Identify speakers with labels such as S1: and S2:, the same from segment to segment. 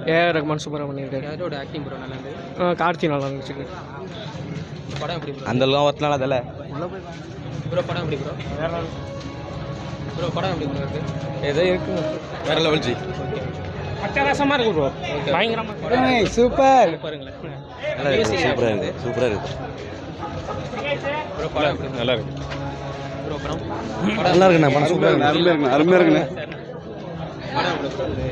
S1: AR Rahman சூப்பராக பண்ணியிருக்காரு
S2: யாரோட ஆக்டிங் ப்ரோ நல்லா இருந்தது
S1: ஆ, கார்த்தி நல்லா இருந்துச்சு
S2: படம் எப்படி ப்ரோ
S3: அந்த அளவுக்கு ஒருத்தனால அதில்
S2: ப்ரோ படம் எப்படி ப்ரோ ப்ரோ படம் எப்படி ப்ரோ இருக்கு
S3: ஏதோ இருக்கு வேற லெவல் ஜி
S1: அட்டகாசமாக இருக்கு ப்ரோ பயங்கரமாக
S3: சூப்பர்
S2: பாருங்களேன்
S3: நல்லா இருக்கு சூப்பராக இருக்கு சூப்பராக இருக்கு
S2: ப்ரோ படம் எப்படி
S3: நல்லா இருக்கு
S2: ப்ரோ படம்
S3: நல்லா இருக்குண்ணா படம் சூப்பராக இருக்கு அருமையாக இருக்குண்ணா அருமையாக இருக்குண்ணே
S2: படம் எப்படி ப்ரோ இருக்கு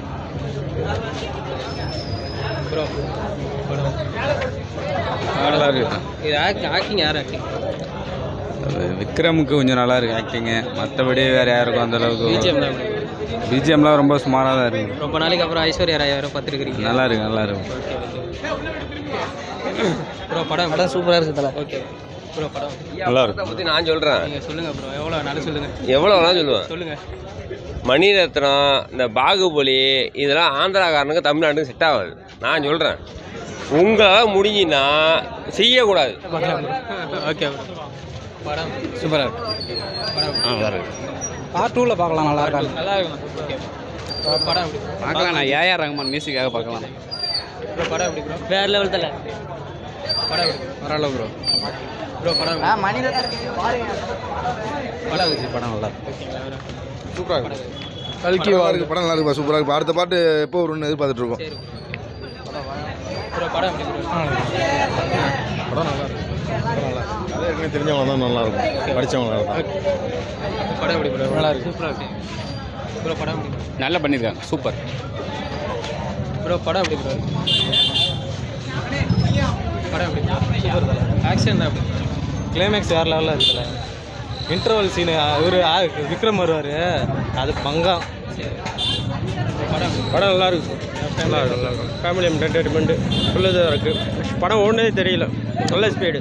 S2: ப்ரோ படம்
S3: நல்லா இருக்கு
S2: இது ஆக்டிங் ஆக்டிங் யார் ஆக்டிங்
S3: விக்ரமுக்கு கொஞ்சம் நல்லா இருக்கு ஆக்டிங்கு மற்றபடி வேற யாருக்கும் அந்த அளவுக்கு
S2: பிஜிஎம் தான் எப்படி?
S3: பிஜிஎம்லாம் ரொம்ப சுமாராக தான் இருக்கு
S2: ரொம்ப நாளைக்கு அப்புறம் ஐஸ்வர்யா ராய் வேறு பார்த்துருக்கிறீங்க
S3: நல்லா இருக்கு நல்லா இருக்கு
S2: ப்ரோ படம் படம் சூப்பராக இருக்குது தலை ஓகே ப்ரோ படம்
S3: நல்லா இருக்கு
S4: பற்றி நான் சொல்கிறேன்
S2: நீங்கள் சொல்லுங்கள் ப்ரோ எவ்வளோ வேணாலும் சொல்லுங்கள்
S4: எவ்வளோ வேணாலும் சொல்லுவேன்
S2: சொல்லுங்கள்
S4: மணிரத்னம் இந்த பாகுபலி இதெல்லாம் ஆந்திராக்காரனுக்கு தமிழ்நாட்டுக்கு செட் ஆகாது நான் சொல்கிறேன் உங்களால் முடிஞ்சுன்னா செய்யக்கூடாது
S2: ஓகே ப்ரோ படம்
S3: சூப்பராக இருக்கு
S2: படம்
S3: நல்லா இருக்கு
S1: பார்ட் டூவில் பார்க்கலாம் நல்லா இருக்காங்க
S2: நல்லா இருக்கும் ஓகே ப்ரோ படம் எப்படி
S3: பார்க்கலாம் நான் ஏஆர் ரஹ்மான் மியூசிக்காக பார்க்கலாம்
S2: ப்ரோ படம் எப்படி ப்ரோ வேறு லெவல் தலை படம் எப்படி
S3: பரவாயில்ல ப்ரோ
S2: ப்ரோ படம் படம் எப்படி?
S3: படம் நல்லா
S2: ஓகேங்களா வேறு
S5: சூப்பராக இருக்கு
S1: கல்கி
S5: நல்லா இருக்கு படம் நல்லா இருக்கு சூப்பராக இருக்கு அடுத்த பாட்டு எப்போ வரும்னு எதிர்பார்த்துட்டு இருக்கோம்
S2: சரி ப்ரோ படம் எப்படி ப்ரோ
S5: படம் நல்லா இருக்கு கதை ஏற்கனவே தெரிஞ்சவங்க தான் நல்லா இருக்கும் படித்தவங்க தான்
S2: படம் எப்படி ப்ரோ நல்லா இருக்கு சூப்பராக இருக்கு ப்ரோ படம் எப்படி
S3: நல்லா பண்ணியிருக்காங்க சூப்பர்
S2: ப்ரோ படம் எப்படி ப்ரோ படம் எப்படி சூப்பர் தலை ஆக்ஷன் தான் எப்படி
S1: கிளைமேக்ஸ் வேறு லெவலில் இருக்குல்ல இன்டர்வல் சீனு இவர் விக்ரம் வருவார் அது பங்கம்
S2: படம் எப்படி
S1: படம் நல்லா இருக்கு நல்லா இருக்கு நல்லா இருக்கு ஃபேமிலி என்டர்டைன்மெண்ட்டு ஃபுல்லாக இருக்குது படம் ஒன்றே தெரியல நல்ல ஸ்பீடு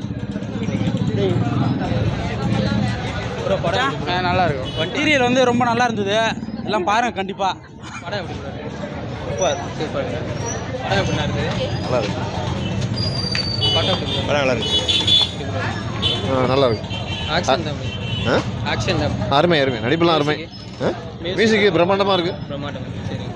S2: ப்ரோ படம் எப்படி bro?
S1: நல்லா இருக்கும்
S6: மெட்டீரியல் வந்து ரொம்ப நல்லா இருந்தது எல்லாம் பாருங்க கண்டிப்பா
S2: படம் எப்படி ப்ரோ சூப்பர் சூப்பர் படம் எப்படி இருக்குது
S3: நல்லா இருக்கு
S2: படம் எப்படி ப்ரோ
S3: படம் நல்லா இருக்கு
S5: நல்லா இருக்கு
S2: ஆக்ஷன் தான் எப்படி
S5: ஆ
S2: ஆக்ஷன் தான்
S5: அருமை அருமை நடிப்பெல்லாம் அருமை மியூசிக்கு பிரம்மாண்டமாக இருக்கு
S2: பிரமாண்டம் சரி